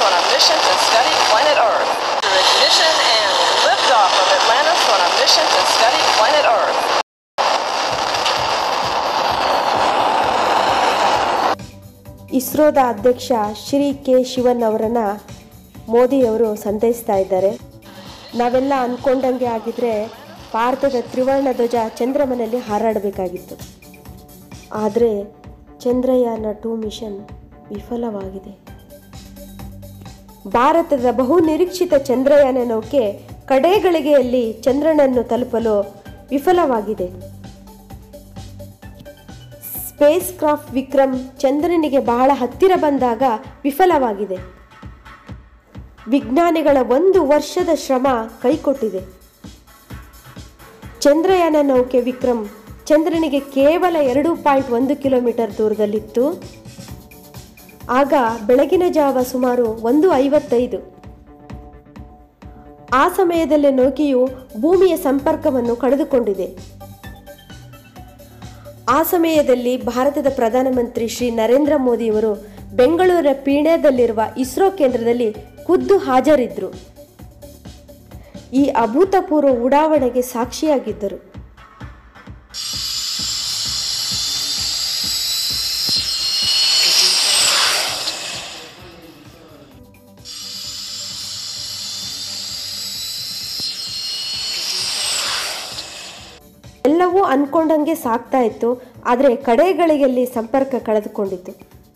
on a mission to study planet Earth. Your ignition and liftoff of Atlantis on a mission to study planet Earth. ಇಸ್ರೋದ ಅಧ್ಯಕ್ಷ Shri K ಶಿವನ್ ಅವರನ್ನು ಮೋದಿಯವರು ಸಂತೈಸ್ತಾ ಇದ್ದಾರೆ ನಾವೆಲ್ಲ ಅಂದ್ಕೊಂಡಂಗೆ ಆಗಿದ್ರೆ ಭಾರತದ ತ್ರಿವರ್ಣ ಧ್ವಜ ಚಂದ್ರಮನಲ್ಲಿ ಹಾರಾಡಬೇಕಾಗಿತ್ತು ಆದರೆ ಚಂದ್ರಯಾನ ಟೂ ಮಿಷನ್ ವಿಫಲವಾಗಿದೆ ಭಾರತದ ಬಹು ನಿರೀಕ್ಷಿತ ಚಂದ್ರಯಾನ ನೌಕೆ ಕಡೆಗಳಿಗೆಯಲ್ಲಿ ಚಂದ್ರನನ್ನು ತಲುಪಲು ವಿಫಲವಾಗಿದೆ ಸ್ಪೇಸ್ ಕ್ರಾಫ್ಟ್ ವಿಕ್ರಮ್ ಚಂದ್ರನಿಗೆ ಬಹಳ ಹತ್ತಿರ ಬಂದಾಗ ವಿಫಲವಾಗಿದೆ ವಿಜ್ಞಾನಿಗಳ ಒಂದು ವರ್ಷದ ಶ್ರಮ ಕೈಕೊಟ್ಟಿದೆ ಚಂದ್ರಯಾನ ನೌಕೆ ವಿಕ್ರಮ್ ಚಂದ್ರನಿಗೆ ಕೇವಲ ಎರಡು ಪಾಯಿಂಟ್ ಒಂದು ಕಿಲೋಮೀಟರ್ ದೂರದಲ್ಲಿತ್ತು ಆಗ ಬೆಳಗಿನ ಜಾವ ಸುಮಾರು ಒಂದು ಐವತ್ತೈದು ಆ ಸಮಯದಲ್ಲಿ ನೌಕೆಯು ಭೂಮಿಯ ಸಂಪರ್ಕವನ್ನು ಕಳೆದುಕೊಂಡಿದೆ ಆ ಸಮಯದಲ್ಲಿ ಭಾರತದ ಪ್ರಧಾನಮಂತ್ರಿ ಶ್ರೀ ನರೇಂದ್ರ ಮೋದಿಯವರು ಬೆಂಗಳೂರಿನ ಪೀಣ್ಯದಲ್ಲಿರುವ ಇಸ್ರೋ ಕೇಂದ್ರದಲ್ಲಿ ಖುದ್ದು ಹಾಜರಿದ್ದರು ಈ ಅಭೂತಪೂರ್ವ ಉಡಾವಣೆಗೆ ಸಾಕ್ಷಿಯಾಗಿದ್ದರು ಎಲ್ಲವೂ ಅನ್ಕೊಂಡಂಗೆ ಸಾಗ್ತಾ ಇತ್ತು ಆದರೆ ಕಡೆಗಳಿಗೆಲ್ಲಿ ಸಂಪರ್ಕ ಕಳೆದುಕೊಂಡಿತ್ತು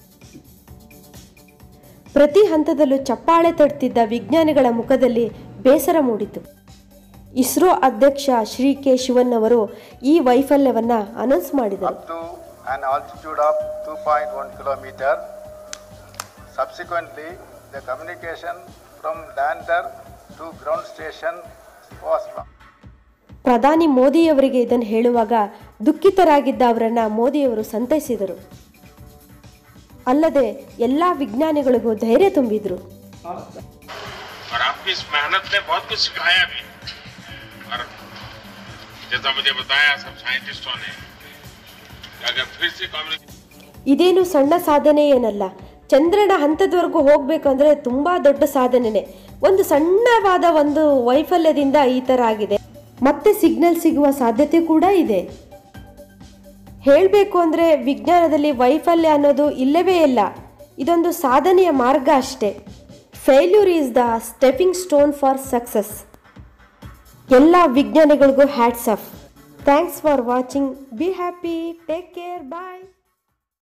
ಪ್ರತಿ ಹಂತದಲ್ಲೂ ಚಪ್ಪಾಳೆ ತಡ್ತಿದ್ದ ವಿಜ್ಞಾನಿಗಳ ಮುಖದಲ್ಲಿ ಬೇಸರ ಮೂಡಿತು ಇಸ್ರೋ ಅಧ್ಯಕ್ಷ ಶ್ರೀ ಕೆ ಶಿವನ್ ಅವರು ಈ ವೈಫಲ್ಯವನ್ನ ಅನೌನ್ಸ್ ಮಾಡಿದರು up to an altitude of 2.1 kilometer. Subsequently, the communication from lander to ground station was lost. ಪ್ರಧಾನಿ ಮೋದಿಯವರಿಗೆ ಇದನ್ನು ಹೇಳುವಾಗ ದುಃಖಿತರಾಗಿದ್ದ ಅವರನ್ನ ಮೋದಿಯವರು ಸಂತೈಸಿದರು ಅಲ್ಲದೆ ಎಲ್ಲ ವಿಜ್ಞಾನಿಗಳಿಗೂ ಧೈರ್ಯ ತುಂಬಿದ್ರು और आपकी इस मेहनत ने बहुत कुछ सिखाया भी और जैसा मुझे बताया सब साइंटिस्टों ने कि अगर फिर से कम्युनिकेशन ಇದೇನು ಸಣ್ಣ ಸಾಧನೆ ಏನಲ್ಲ ಚಂದ್ರನ ಹಂತದವರೆಗೂ ಹೋಗ್ಬೇಕಂದ್ರೆ ತುಂಬಾ ದೊಡ್ಡ ಸಾಧನೆನೆ ಒಂದು ಸಣ್ಣವಾದ ಒಂದು ವೈಫಲ್ಯದಿಂದ ಈ ಥರ ಆಗಿದೆ ಮತ್ತೆ ಸಿಗ್ನಲ್ ಸಿಗುವ ಸಾಧ್ಯತೆ ಕೂಡ ಇದೆ ಹೇಳಬೇಕು ಅಂದರೆ ವಿಜ್ಞಾನದಲ್ಲಿ ವೈಫಲ್ಯ ಅನ್ನೋದು ಇಲ್ಲವೇ ಇಲ್ಲ ಇದೊಂದು ಸಾಧನೆಯ ಮಾರ್ಗ ಅಷ್ಟೇ failure is the stepping stone for success ಎಲ್ಲ ವಿಜ್ಞಾನಿಗಳಿಗೂ hats off thanks for watching be happy take care bye